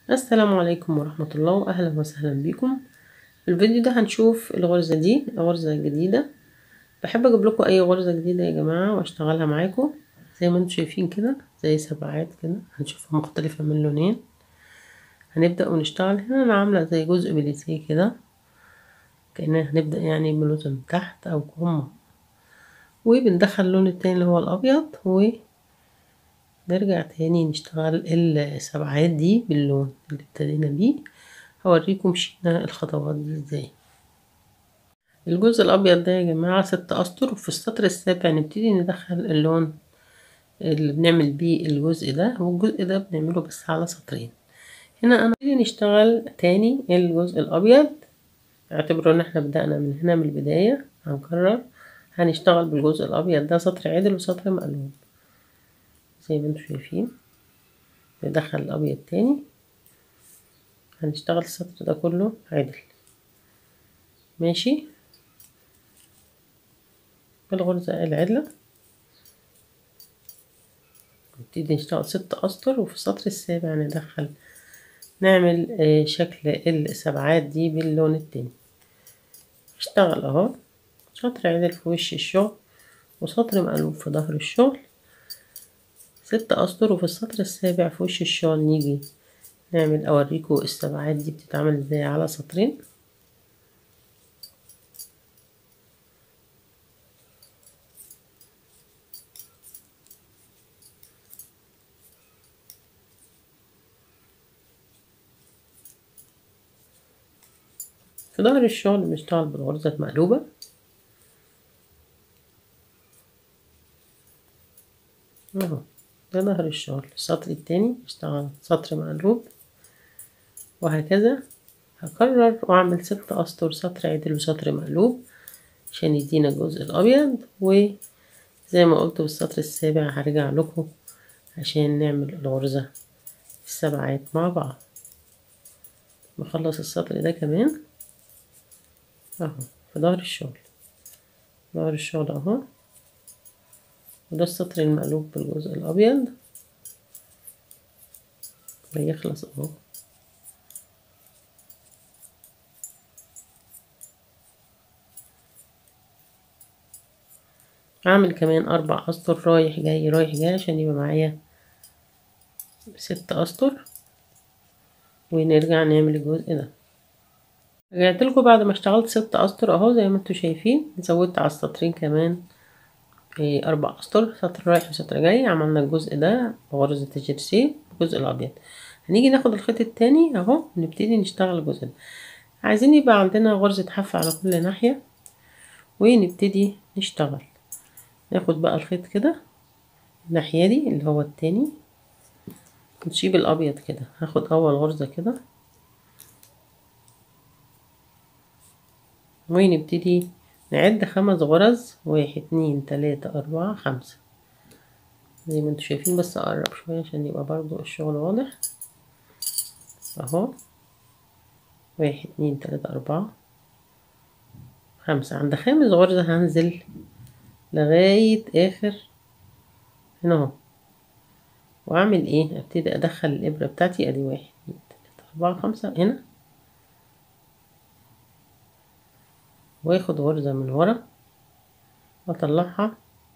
السلام عليكم ورحمة الله وأهلا وسهلا بكم في الفيديو ده هنشوف الغرزة دي غرزة جديدة بحب أجيب لكم أي غرزة جديدة يا جماعة وأشتغلها معاكم زي ما انتم شايفين كده زي سبعات كده هنشوفها مختلفة من لونين هنبدأ ونشتغل هنا أنا عاملة زي جزء بليسيه كده كأننا هنبدأ يعني بلوزة من تحت أو كم وبندخل اللون التاني اللي هو الأبيض و نرجع تاني نشتغل السبعات دي باللون اللي ابتدينا بيه هوريكم مشينا الخطوات دي ازاي الجزء الابيض ده يا جماعة ست اسطر وفي السطر السابع نبتدي ندخل اللون اللي بنعمل بيه الجزء ده والجزء ده بنعمله بس على سطرين هنا انا نبتدي نشتغل تاني الجزء الابيض اعتبروا ان احنا بدأنا من هنا من البداية هنكرر هنشتغل بالجزء الابيض ده سطر عدل وسطر مقلوب زي ما انتم شايفين ندخل الابيض تاني هنشتغل السطر ده كله عدل ماشي بالغرزة العدلة نبتدي نشتغل ست اسطر وفي السطر السابع ندخل نعمل شكل السبعات دي باللون التاني اشتغل اهو سطر عدل في وش الشغل وسطر مقلوب في ظهر الشغل ست اسطر وفي السطر السابع في وش الشغل نيجي نعمل اوريكم السبعات دي بتتعمل ازاي على سطرين في ظهر الشغل بنشتغل بالغرزة مقلوبة اهو ده ظهر الشغل السطر التاني اشتغل سطر مقلوب وهكذا هكرر واعمل ست اسطر سطر عدل وسطر مقلوب عشان يدينا الجزء الابيض وزي ما قلت بالسطر السابع هرجع لكم عشان نعمل الغرزة السبعات مع بعض نخلص السطر ده كمان اهو في ظهر الشغل ظهر الشغل اهو وده السطر المقلوب بالجزء الابيض بيخلص اهو اعمل كمان اربع اسطر رايح جاي رايح جاي عشان يبقى معايا ست اسطر ونرجع نعمل الجزء ده رجعت لكم بعد ما اشتغلت ست اسطر اهو زي ما انتم شايفين زودت على السطرين كمان إيه اربع اسطر سطر رايح وسطر جاي عملنا الجزء ده غرزة الجرسيه الجزء الابيض هنيجي ناخد الخيط التاني اهو نبتدي نشتغل الجزء ده عايزين يبقى عندنا غرزة حف على كل ناحية ونبتدي نشتغل ناخد بقى الخيط كده الناحية دي اللي هو التاني نسيب الابيض كده هاخد اول غرزة كده ونبتدي نعد خمس غرز واحد اتنين تلاتة اربعة خمسة زي ما انتوا شايفين بس اقرب شوية عشان يبقى برضو الشغل واضح اهو واحد اتنين تلاتة اربعة خمسة عند خامس غرزة هنزل لغاية اخر هنا اهو واعمل ايه ابتدي ادخل الابرة بتاعتي ادي واحد اتنين تلاتة اربعة خمسة هنا واخد غرزة من ورا واطلعها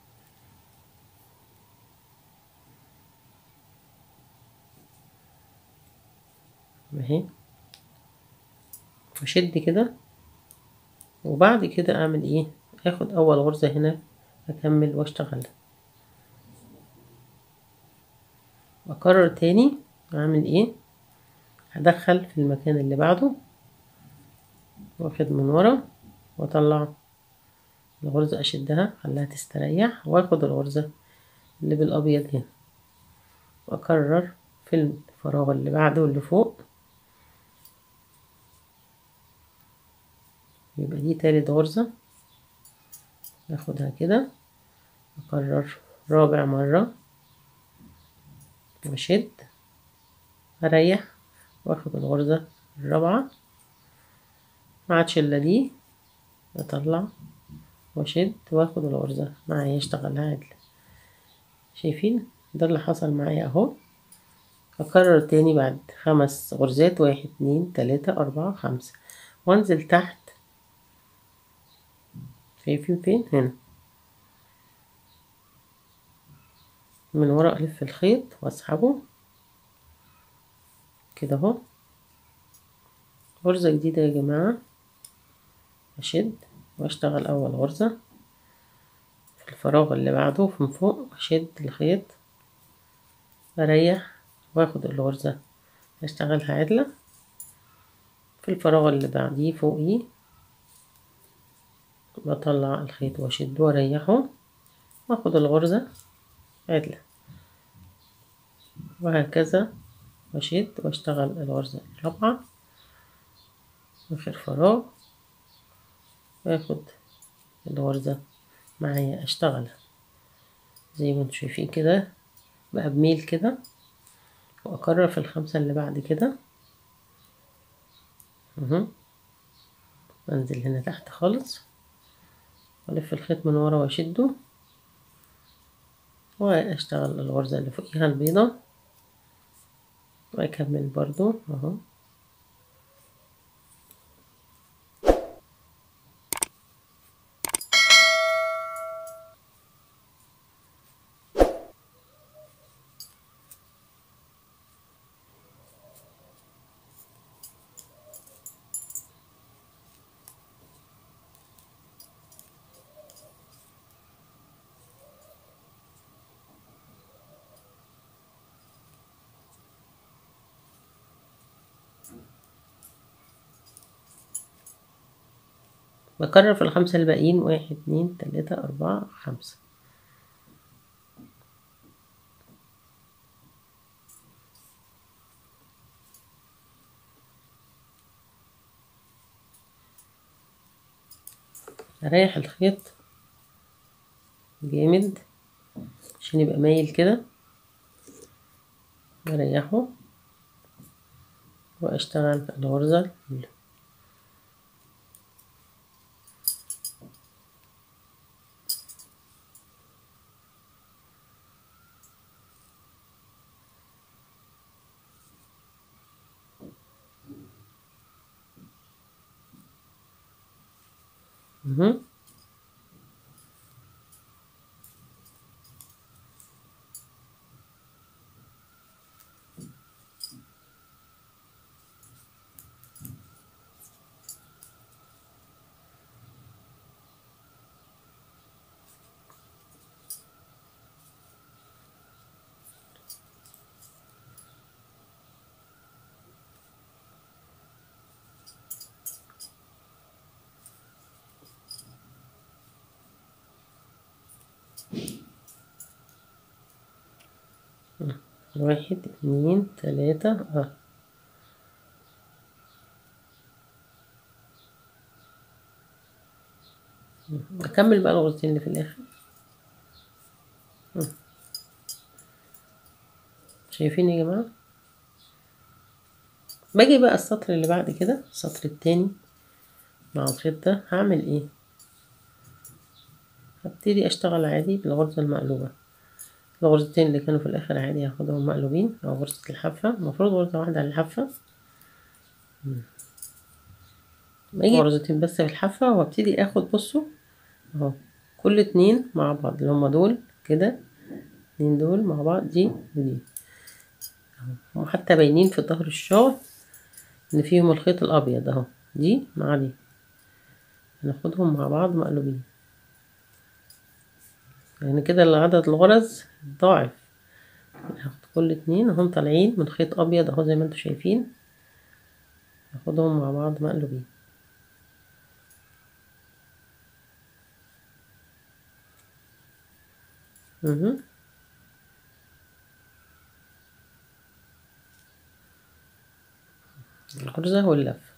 اهي واشد كده وبعد كده اعمل ايه اخد اول غرزة هنا اكمل واشتغل واكرر تاني اعمل ايه هدخل في المكان اللي بعده واخد من ورا واطلع الغرزة اشدها خليها تستريح واخد الغرزة اللي بالابيض هنا واكرر في الفراغ اللي بعده واللي فوق يبقى دي تالت غرزة اخدها كده اكرر رابع مرة واشد اريح واخد الغرزة الرابعة ما عادش الا دي اطلع واشد واخد الغرزة معايا اشتغلها عدل شايفين ده اللي حصل معايا اهو هكرر تاني بعد خمس غرزات واحد اتنين تلاتة أربعة خمسة وانزل تحت شايفين فين هنا من ورا ألف الخيط وأسحبه كده اهو غرزة جديدة يا جماعة أشد وأشتغل أول غرزة في الفراغ اللي بعده من فوق أشد الخيط أريح وآخد الغرزة أشتغلها عدلة في الفراغ اللي بعديه فوقيه بطلع الخيط وأشده وأريحه وآخد الغرزة عدلة وهكذا وأشد وأشتغل الغرزة الرابعة آخر فراغ وآخد الغرزة معايا أشتغلها زي ما انتم شايفين كده بقى بميل كده وأكرر في الخمسة اللي بعد كده اهو أنزل هنا تحت خالص وألف الخيط من ورا وأشده وأشتغل الغرزة اللي فوقيها البيضة وأكمل برضو اهو بكرر في الخمسة الباقيين واحد اتنين تلاتة أربعة خمسة أريح الخيط جامد عشان يبقى مايل كده أريحه وأشتغل الغرزة مهم. واحد اتنين تلاتة اه أكمل بقى الغرزتين اللي في الآخر شايفين يا جماعة باجي بقى السطر اللي بعد كده السطر التاني مع الخيط ده هعمل ايه هبتدي اشتغل عادي بالغرزة المقلوبة الغرزتين اللي كانوا في الاخر عادي هاخدهم مقلوبين او غرزة الحافة المفروض غرزة واحدة على الحافة باجي غرزتين بس في الحافة وابتدي اخد بصوا اهو كل اتنين مع بعض اللي هما دول كده اتنين دول مع بعض دي ودي اهو حتى باينين في ظهر الشغل ان فيهم الخيط الابيض اهو دي مع دي هناخدهم مع بعض مقلوبين يعني كده عدد الغرز ضاعف هاخد كل اتنين اهم طالعين من خيط ابيض اهو زي ما انتم شايفين هاخدهم مع بعض مقلوبين اها الغرزة واللف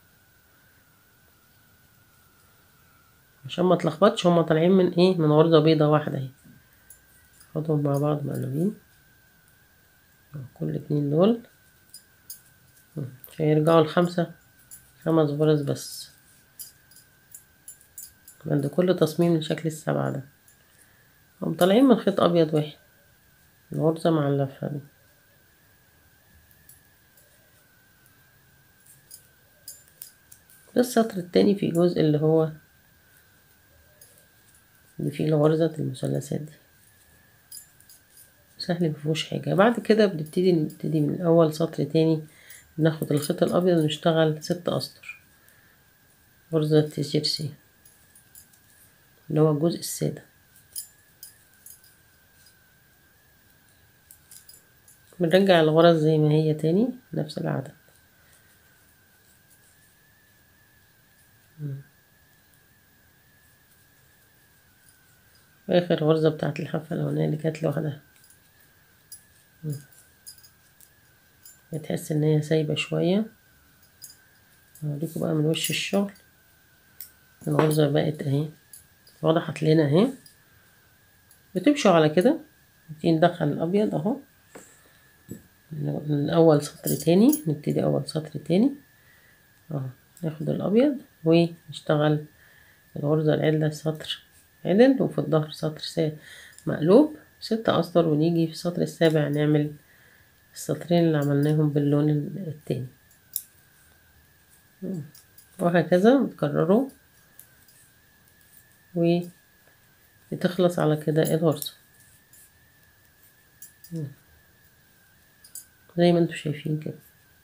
عشان ما تلخبطش هما طالعين من ايه من غرزة بيضة واحدة اهي خدهم مع بعض مقلوبين كل اتنين دول هيرجعوا الخمسة خمس غرز بس عند كل تصميم من شكل السبعة ده هم طالعين من خيط ابيض واحد الغرزة مع اللفة دي في السطر التاني في جزء اللي هو اللي فيه غرزة المثلثات دي سهل مفيهوش حاجة بعد كده بنبتدي نبتدي من أول سطر تاني ناخد الخيط الأبيض ونشتغل ست أسطر غرزة تيشيرسي اللي هو الجزء السادة بنرجع الغرز زي ما هي تاني نفس العدد واخر غرزة بتاعت الحافة الأولانية اللي كانت لوحدها بتحس ان هي سايبة شوية هوريكم بقى من وش الشغل الغرزة بقت اهي وضحت لنا اهي بتمشوا على كده نبتدي ندخل الأبيض اهو من أول سطر تاني نبتدي أول سطر تاني اهو ناخد الأبيض ونشتغل الغرزة العدلة سطر عدل وفي الظهر سطر مقلوب ستة أسطر ونيجي في السطر السابع نعمل السطرين اللي عملناهم باللون التاني وهكذا بتكرروا وبتخلص على كده الغرزة زي ما انتوا شايفين كده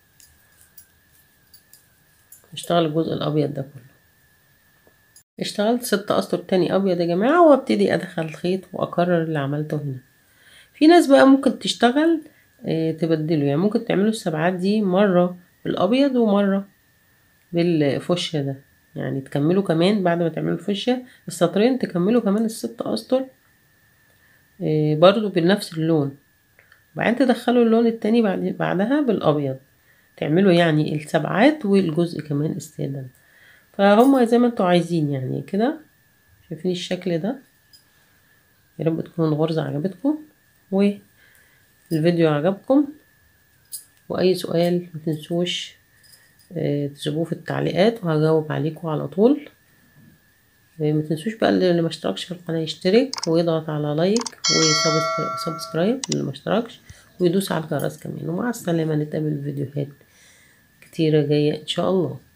نشتغل الجزء الأبيض ده كله اشتغلت ست أسطر تاني أبيض يا جماعة وابتدي أدخل الخيط وأكرر اللي عملته هنا في ناس بقى ممكن تشتغل اه تبدله يعني ممكن تعملوا السبعات دي مرة بالأبيض ومرة بالفوشيا ده يعني تكملوا كمان بعد ما تعملوا الفوشيا السطرين تكملوا كمان الست أسطر اه برضو بنفس اللون وبعدين تدخلوا اللون التاني بعد بعدها بالأبيض تعملوا يعني السبعات والجزء كمان السادة فهم زي ما انتوا عايزين يعني كده شايفين الشكل ده يا رب تكون الغرزة عجبتكم والفيديو عجبكم واي سؤال متنسوش اه تسيبوه في التعليقات وهجاوب عليكم على طول اه متنسوش بقى اللي ما اشتركش في القناة يشترك ويضغط على لايك وسبسكرايب اللي ما اشتركش ويدوس على الجرس كمان ومع السلامة نتقابل في فيديوهات كتيرة جاية ان شاء الله